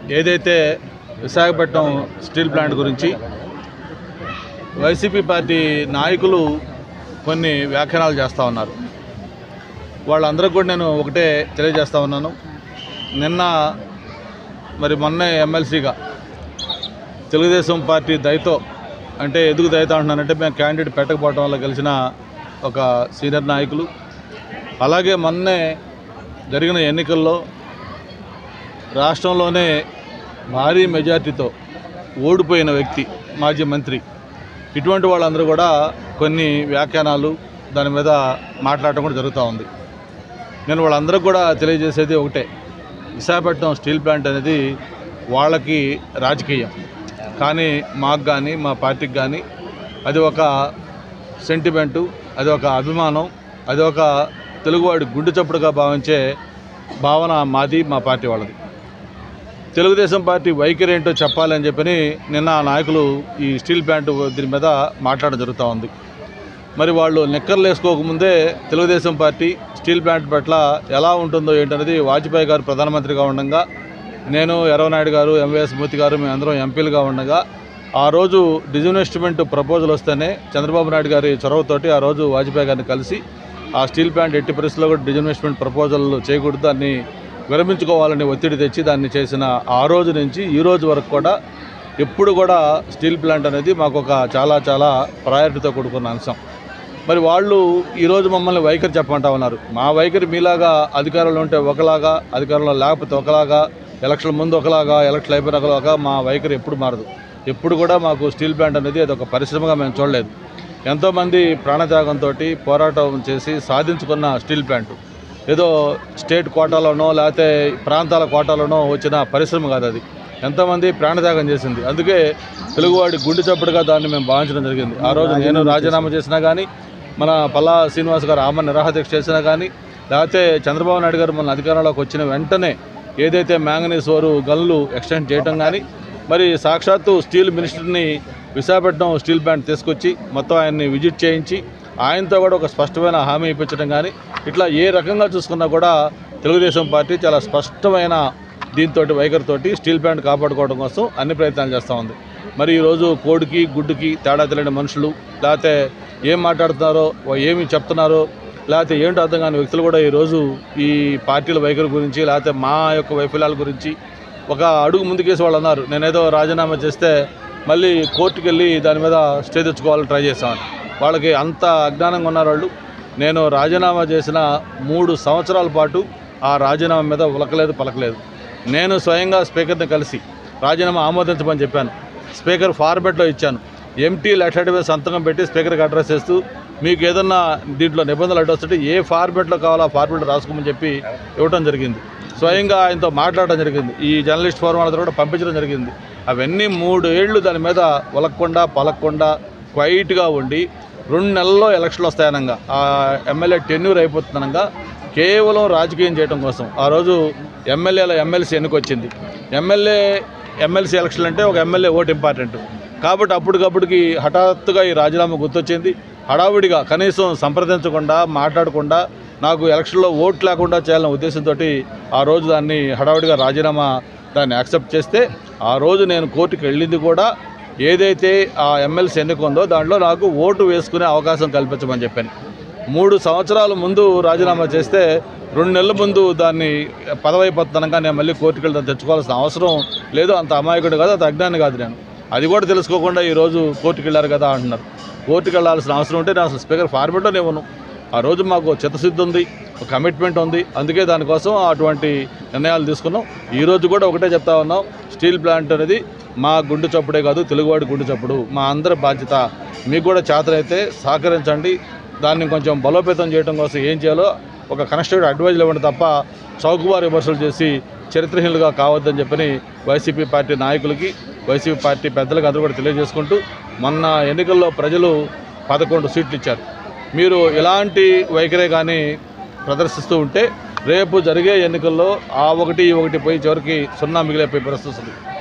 ఏదైతే Visakhapatnam steel plant గురించి YCP party నాయకులు కొన్ని వ్యాఖ్యానాలు చేస్తూ ఉన్నారు వాళ్ళందరికీ కూడా నేను ఒకటే తెలియజేస్తా ఉన్నాను నిన్న మరి మొన్నే ఎమ్మెల్సీగా తెలుగుదేశం పార్టీ దయతో అంటే ఎందుకు దయతో అంటున్నానంటే మేము క్యాండిడేట్ పెట్టకపోవడం వల్ల గెలిచిన ఒక సీనియర్ నాయకులు అలాగే మొన్నే జరిగిన ఎన్నికల్లో రాష్ట్రంలోనే భారీ మెజార్టీతో ఓడిపోయిన వ్యక్తి మాజీ మంత్రి ఇటువంటి వాళ్ళందరూ కూడా కొన్ని వ్యాఖ్యానాలు దాని మీద మాట్లాడటం కూడా జరుగుతూ ఉంది నేను వాళ్ళందరికీ కూడా తెలియజేసేది ఒకటే విశాఖపట్నం స్టీల్ ప్లాంట్ అనేది వాళ్ళకి రాజకీయం కానీ మాకు కానీ మా పార్టీకి కానీ అది ఒక సెంటిమెంటు అది ఒక అభిమానం అది ఒక తెలుగువాడి గుండె చప్పుడుగా భావించే భావన మాది మా పార్టీ వాళ్ళది తెలుగుదేశం పార్టీ వైఖరి ఏంటో చెప్పాలని చెప్పని నిన్న ఆ నాయకులు ఈ స్టీల్ ప్లాంట్ దీని మీద మాట్లాడడం జరుగుతూ ఉంది మరి వాళ్ళు నిక్కర్లు వేసుకోకముందే తెలుగుదేశం పార్టీ స్టీల్ ప్లాంట్ పట్ల ఎలా ఉంటుందో ఏంటనేది వాజ్పేయి గారు ప్రధానమంత్రిగా ఉండగా నేను ఎర్రవనాయుడు గారు ఎంవీఎస్ మూర్తి గారు మేమందరం ఎంపీలుగా ఉండగా ఆ రోజు డిజిన్వెస్ట్మెంట్ ప్రపోజల్ వస్తేనే చంద్రబాబు నాయుడు గారి చొరవతోటి ఆ రోజు వాజ్పేయి గారిని కలిసి ఆ స్టీల్ ప్లాంట్ ఎట్టి పరిస్థితుల్లో కూడా డిజిన్వెస్ట్మెంట్ ప్రపోజల్ చేయకూడదు దాన్ని విరమించుకోవాలని ఒత్తిడి తెచ్చి దాన్ని చేసిన ఆ రోజు నుంచి ఈ రోజు వరకు కూడా ఎప్పుడు కూడా స్టీల్ ప్లాంట్ అనేది మాకు ఒక చాలా చాలా ప్రయారిటీతో కూడుకున్న అంశం మరి వాళ్ళు ఈరోజు మమ్మల్ని వైఖరి చెప్పమంటా ఉన్నారు మా వైఖరి మీలాగా అధికారంలో ఉంటే ఒకలాగా అధికారంలో లేకపోతే ఒకలాగా ఎలక్షన్ ముందు ఒకలాగా ఎలక్షన్ అయిపోయిన ఒకలాగా మా వైఖరి ఎప్పుడు మారదు ఎప్పుడు కూడా మాకు స్టీల్ ప్లాంట్ అనేది అది ఒక పరిశ్రమగా మేము చూడలేదు ఎంతోమంది ప్రాణత్యాగంతో పోరాటం చేసి సాధించుకున్న స్టీల్ ప్లాంట్ ఏదో స్టేట్ కోటాలోనో లేకపోతే ప్రాంతాల కోటాలోనో వచ్చిన పరిశ్రమ కాదు అది ఎంతోమంది ప్రాణత్యాగం చేసింది అందుకే తెలుగువాడి గుండె చప్పుడుగా దాన్ని మేము భావించడం జరిగింది ఆ రోజు నేను రాజీనామా చేసినా కానీ మన పల్లా శ్రీనివాస్ గారు ఆమె నిరాహదీక్ష చేసినా కానీ లేకపోతే చంద్రబాబు నాయుడు గారు మన అధికారంలోకి వచ్చిన వెంటనే ఏదైతే మ్యాంగనీస్ వారు గన్లు ఎక్స్టెండ్ చేయడం కానీ మరి సాక్షాత్తు స్టీల్ మినిస్టర్ని విశాఖపట్నం స్టీల్ ప్లాంట్ తీసుకొచ్చి మొత్తం ఆయన్ని విజిట్ చేయించి ఆయనతో కూడా ఒక స్పష్టమైన హామీ ఇప్పించడం కానీ ఇట్లా ఏ రకంగా చూసుకున్నా కూడా తెలుగుదేశం పార్టీ చాలా స్పష్టమైన దీంతో వైఖరితోటి స్టీల్ ప్లాంట్ కాపాడుకోవడం కోసం అన్ని ప్రయత్నాలు చేస్తూ ఉంది మరి ఈరోజు కోడికి గుడ్డుకి తేడా తెలియని మనుషులు లేకపోతే ఏం మాట్లాడుతున్నారో ఏమి చెప్తున్నారో లేకపోతే ఏంటో అర్థం కాని వ్యక్తులు కూడా ఈరోజు ఈ పార్టీల వైఖరి గురించి లేకపోతే మా యొక్క వైఫల్యాల గురించి ఒక అడుగు ముందుకేసి వాళ్ళు అన్నారు నేనేదో రాజీనామా చేస్తే మళ్ళీ కోర్టుకు వెళ్ళి దాని మీద స్టే తెచ్చుకోవాలని ట్రై చేశామని వాళ్ళకి అంత అజ్ఞానంగా ఉన్నారు వాళ్ళు నేను రాజీనామా చేసిన మూడు సంవత్సరాల పాటు ఆ రాజీనామా మీద ఉలకలేదు పలకలేదు నేను స్వయంగా స్పీకర్ని కలిసి రాజీనామా ఆమోదించమని చెప్పాను స్పీకర్ ఫార్మెట్లో ఇచ్చాను ఎంటీ లెటర్ మీద సంతకం పెట్టి స్పీకర్కి అడ్రస్ చేస్తూ మీకు ఏదన్నా దీంట్లో నిబంధనలు అడ్డు వస్తుంటే ఏ ఫార్మెట్లో కావాలో ఆ ఫార్మెట్ రాసుకోమని చెప్పి ఇవ్వడం జరిగింది స్వయంగా ఆయనతో మాట్లాడడం జరిగింది ఈ జర్నలిస్ట్ ఫోరం వాళ్ళతో కూడా పంపించడం జరిగింది అవన్నీ మూడు ఏళ్ళు దాని మీద ఒలక్కుండా పలక్కుండా క్వైట్గా ఉండి రెండు నెలల్లో ఎలక్షన్లు వస్తాయనగా ఆ ఎమ్మెల్యే టెన్యూర్ అయిపోతుందనగా కేవలం రాజకీయం చేయడం కోసం ఆ రోజు ఎమ్మెల్యేల ఎమ్మెల్సీ ఎన్నికొచ్చింది ఎమ్మెల్యే ఎమ్మెల్సీ ఎలక్షన్ అంటే ఒక ఎమ్మెల్యే ఓటు ఇంపార్టెంట్ కాబట్టి అప్పటికప్పటికి హఠాత్తుగా ఈ రాజీనామా గుర్తొచ్చింది హడావుడిగా కనీసం సంప్రదించకుండా మాట్లాడకుండా నాకు ఎలక్షన్లో ఓట్ లేకుండా చేయాలనే ఉద్దేశంతో ఆ రోజు దాన్ని హడావుడిగా రాజీనామా దాన్ని యాక్సెప్ట్ చేస్తే ఆ రోజు నేను కోర్టుకు వెళ్ళింది కూడా ఏదైతే ఆ ఎమ్మెల్సీ ఎన్నిక ఉందో దాంట్లో నాకు ఓటు వేసుకునే అవకాశం కల్పించమని చెప్పాను మూడు సంవత్సరాల ముందు రాజీనామా చేస్తే రెండు నెలల ముందు దాన్ని పదవైపోతున్నాక నేను మళ్ళీ కోర్టుకు వెళ్తాను తెచ్చుకోవాల్సిన అవసరం లేదు అంత అమాయకుడు కాదు అంత అజ్ఞాని కాదు నేను అది కూడా తెలుసుకోకుండా ఈరోజు కోర్టుకు వెళ్ళారు కదా అంటున్నారు కోర్టుకు వెళ్ళాల్సిన అవసరం ఉంటే నేను అసలు స్పీకర్ ఫార్మేట్లో ఇవ్వను ఆ రోజు మాకు చిత్తశుద్ధి ఉంది ఒక కమిట్మెంట్ ఉంది అందుకే దానికోసం అటువంటి నిర్ణయాలు తీసుకున్నాం ఈ రోజు కూడా ఒకటే చెప్తా ఉన్నాం స్టీల్ ప్లాంట్ అనేది మా గుండు చప్పుడే కాదు తెలుగువాడి గుండు చప్పుడు మా అందరి బాధ్యత మీకు కూడా చేతనైతే సహకరించండి దాన్ని కొంచెం బలోపేతం చేయడం కోసం ఏం చేయాలో ఒక కన్స్ట్రక్టివ్ అడ్వైజులు ఇవ్వండి తప్ప చౌకబారు విమర్శలు చేసి చరిత్రహీనులుగా కావద్దని చెప్పని వైసీపీ పార్టీ నాయకులకి వైసీపీ పార్టీ పెద్దలకు అందరూ కూడా తెలియజేసుకుంటూ మొన్న ఎన్నికల్లో ప్రజలు పదకొండు సీట్లు ఇచ్చారు మీరు ఇలాంటి వైఖరే కానీ ప్రదర్శిస్తూ ఉంటే రేపు జరిగే ఎన్నికల్లో ఆ ఒకటి ఈ ఒకటి పోయి చివరికి సున్నా మిగిలిపోయే పరిస్థితి వస్తుంది